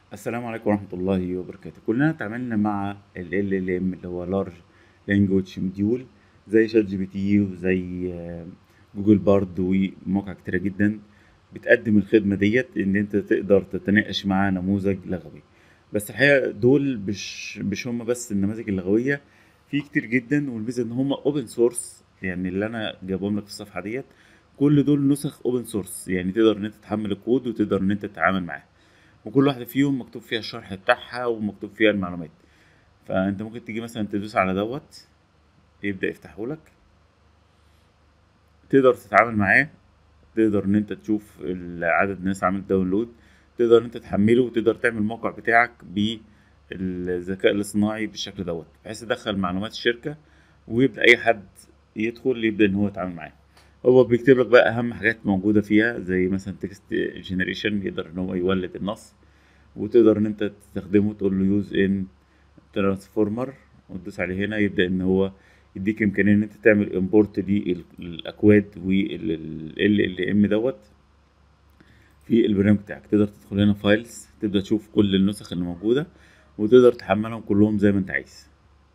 السلام عليكم ورحمة الله وبركاته كلنا اتعاملنا مع ال LLM اللي هو Large Language Module زي شات جي بي تي وزي آه، جوجل بارد ومواقع كتيرة جدا بتقدم الخدمة ديت ان انت تقدر تتناقش مع نموذج لغوي بس الحقيقة دول مش مش هم بس النماذج اللغوية في كتير جدا والميزة ان هم اوبن سورس يعني اللي انا جايبهم لك في الصفحة ديت كل دول نسخ اوبن سورس يعني تقدر ان انت تحمل الكود وتقدر ان انت تتعامل معاه وكل واحدة فيهم مكتوب فيها الشرح بتاعها ومكتوب فيها المعلومات فانت ممكن تيجي مثلا تدوس على دوت يبدأ يفتحه لك تقدر تتعامل معاه تقدر ان انت تشوف ال- عدد الناس عملت داونلود تقدر ان انت تحمله وتقدر تعمل الموقع بتاعك بالذكاء الاصطناعي بالشكل دوت بحيث تدخل معلومات الشركة ويبدأ اي حد يدخل يبدأ ان هو يتعامل معاه هو بيكتب لك بقى اهم حاجات موجودة فيها زي مثلا تكست جنريشن يقدر ان هو يولد النص وتقدر ان انت تستخدمه تقول له يوز ان ترانسفورمر وتدوس عليه هنا يبدأ ان هو يديك امكانيه ان انت تعمل امبورت للاكواد وال ال ام دوت في البرنامج بتاعك تقدر تدخل هنا فايلز تبدا تشوف كل النسخ اللي موجوده وتقدر تحملهم كلهم زي ما انت عايز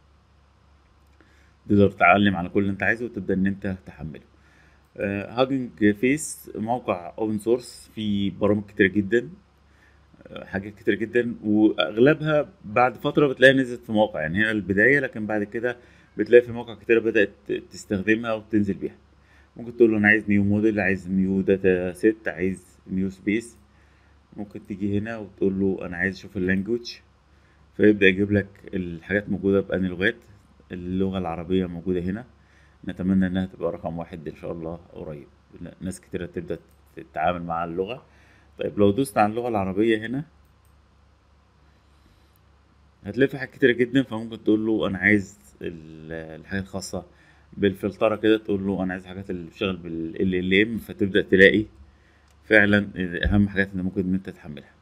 تقدر تتعلم على كل اللي انت عايزه وتبدا ان انت تحمله هاجنج فيس موقع اوبن سورس فيه برامج كتير جدا آه، حاجات كتير جدا واغلبها بعد فتره بتلاقيها نزلت في موقع يعني هنا البدايه لكن بعد كده بتلاقي في مواقع كتير بدات تستخدمها وتنزل بيها ممكن تقول له انا عايز نيو موديل عايز نيو داتا سيت عايز نيو سبيس ممكن تيجي هنا وتقول له انا عايز اشوف اللانجوج فيبدا يجيب لك الحاجات موجوده بأنهي لغات اللغه العربيه موجوده هنا نتمنى انها تبقى رقم واحد ان شاء الله قريب ناس كتيرة تبدا تتعامل مع اللغه طيب لو دوست على اللغه العربيه هنا هتلاقي في حاجات كتيرة جدا فممكن تقول له انا عايز ال- الحاجات الخاصة بالفلترة كده تقول له انا عايز الحاجات اللي بتشتغل بال ال ام فتبدأ تلاقي فعلا اهم حاجات اللي ممكن ان انت تحملها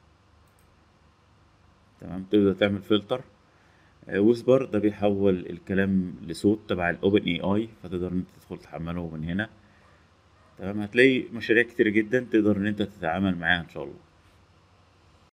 تمام تبدأ تعمل فلتر ويسبر ده بيحول الكلام لصوت تبع الاوبن اي اي فتقدر ان انت تدخل تحمله من هنا تمام هتلاقي مشاريع كتير جدا تقدر ان انت تتعامل معاها ان شاء الله